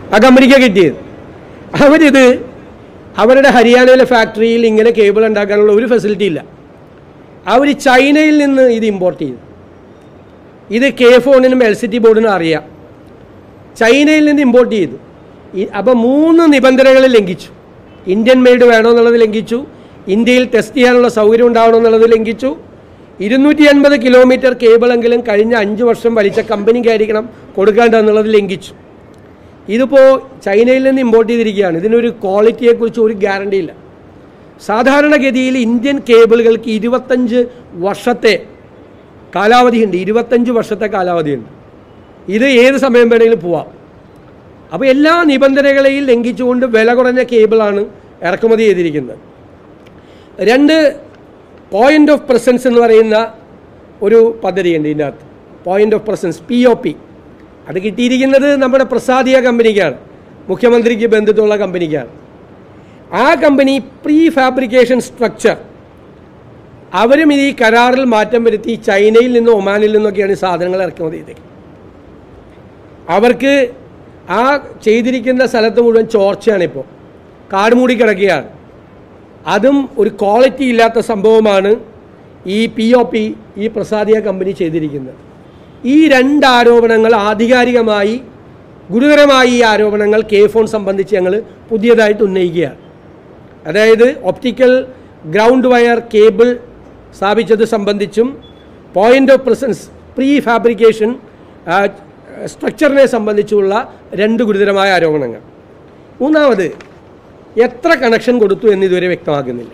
ആ കമ്പനിക്ക് കിട്ടിയത് അവരിത് അവരുടെ ഹരിയാനയിലെ ഫാക്ടറിയിൽ ഇങ്ങനെ കേബിൾ ഉണ്ടാക്കാനുള്ള ഒരു ഫെസിലിറ്റി ഇല്ല അവർ ചൈനയിൽ നിന്ന് ഇത് ഇമ്പോർട്ട് ചെയ്തു ഇത് കെ ഫോണിനും എൽ സി ടി ബോർഡിനും അറിയാം ചൈനയിൽ നിന്ന് ഇമ്പോർട്ട് ചെയ്തു അപ്പോൾ മൂന്ന് നിബന്ധനകൾ ലംഘിച്ചു ഇന്ത്യൻ മെയ്ഡ് വേണമെന്നുള്ളത് ലംഘിച്ചു ഇന്ത്യയിൽ ടെസ്റ്റ് ചെയ്യാനുള്ള സൗകര്യം ഉണ്ടാവണമെന്നുള്ളത് ലംഘിച്ചു ഇരുന്നൂറ്റി അൻപത് കിലോമീറ്റർ കേബിളെങ്കിലും കഴിഞ്ഞ അഞ്ച് വർഷം വലിച്ച കമ്പനിക്കായിരിക്കണം കൊടുക്കേണ്ടതെന്നുള്ളത് ലംഘിച്ചു ഇതിപ്പോൾ ചൈനയിൽ നിന്ന് ഇമ്പോർട്ട് ചെയ്തിരിക്കുകയാണ് ഇതിനൊരു ക്വാളിറ്റിയെക്കുറിച്ച് ഒരു ഗ്യാരണ്ടി ഇല്ല സാധാരണഗതിയിൽ ഇന്ത്യൻ കേബിളുകൾക്ക് ഇരുപത്തഞ്ച് വർഷത്തെ കാലാവധിയുണ്ട് ഇരുപത്തഞ്ച് വർഷത്തെ കാലാവധിയുണ്ട് ഇത് ഏത് സമയം വേണമെങ്കിലും പോവാം അപ്പോൾ എല്ലാ നിബന്ധനകളെയും ലംഘിച്ചുകൊണ്ട് വില കുറഞ്ഞ കേബിളാണ് ഇറക്കുമതി ചെയ്തിരിക്കുന്നത് രണ്ട് പോയിൻ്റ് ഓഫ് പ്രസൻസ് എന്ന് പറയുന്ന ഒരു പദ്ധതിയുണ്ട് ഇതിൻ്റെ അകത്ത് point of presence P O P അത് കിട്ടിയിരിക്കുന്നത് നമ്മുടെ പ്രസാദിയ കമ്പനിക്കാണ് മുഖ്യമന്ത്രിക്ക് ബന്ധുത്വമുള്ള കമ്പനിക്കാണ് ആ കമ്പനി പ്രീ ഫാബ്രിക്കേഷൻ സ്ട്രക്ചർ അവരും ഇത് ഈ കരാറിൽ മാറ്റം വരുത്തി ചൈനയിൽ നിന്നും ഒമാനിൽ നിന്നൊക്കെയാണ് ഈ സാധനങ്ങൾ ഇറക്കുമതി ചെയ്തത് അവർക്ക് ആ ചെയ്തിരിക്കുന്ന സ്ഥലത്ത് മുഴുവൻ ചോർച്ചയാണ് ഇപ്പോൾ കാട് മൂടി കിടക്കുകയാണ് അതും ഒരു ക്വാളിറ്റി ഇല്ലാത്ത സംഭവമാണ് ഈ പി ഒ പി ഈ പ്രസാദിയ കമ്പനി ചെയ്തിരിക്കുന്നത് ഈ രണ്ട് ആരോപണങ്ങൾ ആധികാരികമായി ഗുരുതരമായി ഈ ആരോപണങ്ങൾ കെ ഫോൺ സംബന്ധിച്ച് ഞങ്ങൾ പുതിയതായിട്ട് ഉന്നയിക്കുകയാണ് അതായത് ഒപ്റ്റിക്കൽ ഗ്രൗണ്ട് വയർ കേബിൾ സ്ഥാപിച്ചത് സംബന്ധിച്ചും point of presence prefabrication സ്ട്രക്ചറിനെ സംബന്ധിച്ചുള്ള രണ്ട് ഗുരുതരമായ ആരോപണങ്ങൾ മൂന്നാമത് എത്ര കണക്ഷൻ കൊടുത്തു എന്ന് ഇതുവരെ വ്യക്തമാക്കുന്നില്ല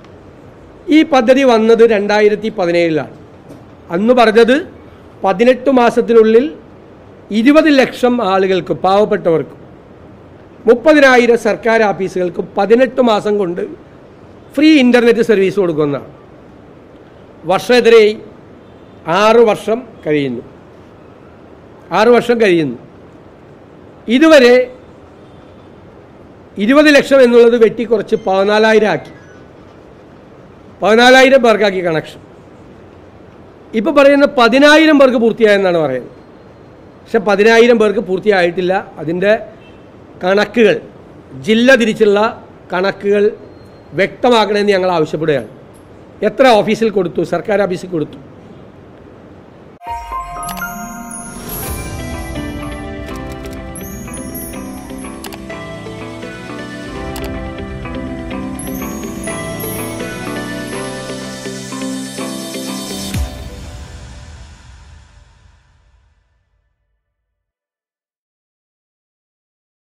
ഈ പദ്ധതി വന്നത് രണ്ടായിരത്തി പതിനേഴിലാണ് അന്ന് പറഞ്ഞത് പതിനെട്ട് മാസത്തിനുള്ളിൽ ഇരുപത് ലക്ഷം ആളുകൾക്ക് പാവപ്പെട്ടവർക്ക് മുപ്പതിനായിരം സർക്കാർ ഓഫീസുകൾക്ക് പതിനെട്ട് മാസം കൊണ്ട് ഫ്രീ ഇൻ്റർനെറ്റ് സർവീസ് കൊടുക്കുന്നതാണ് വർഷമെതിരെ ആറ് വർഷം കഴിയുന്നു ആറ് വർഷം കഴിയുന്നു ഇതുവരെ ഇരുപത് ലക്ഷം എന്നുള്ളത് വെട്ടിക്കുറച്ച് പതിനാലായിരം ആക്കി പതിനാലായിരം പേർക്കാക്കി കണക്ഷൻ ഇപ്പോൾ പറയുന്ന പതിനായിരം പേർക്ക് പൂർത്തിയായെന്നാണ് പറയുന്നത് പക്ഷെ പതിനായിരം പേർക്ക് പൂർത്തിയായിട്ടില്ല അതിൻ്റെ കണക്കുകൾ ജില്ല തിരിച്ചുള്ള കണക്കുകൾ വ്യക്തമാക്കണമെന്ന് ഞങ്ങൾ ആവശ്യപ്പെടുകയാണ് എത്ര ഓഫീസിൽ കൊടുത്തു സർക്കാർ ഓഫീസിൽ കൊടുത്തു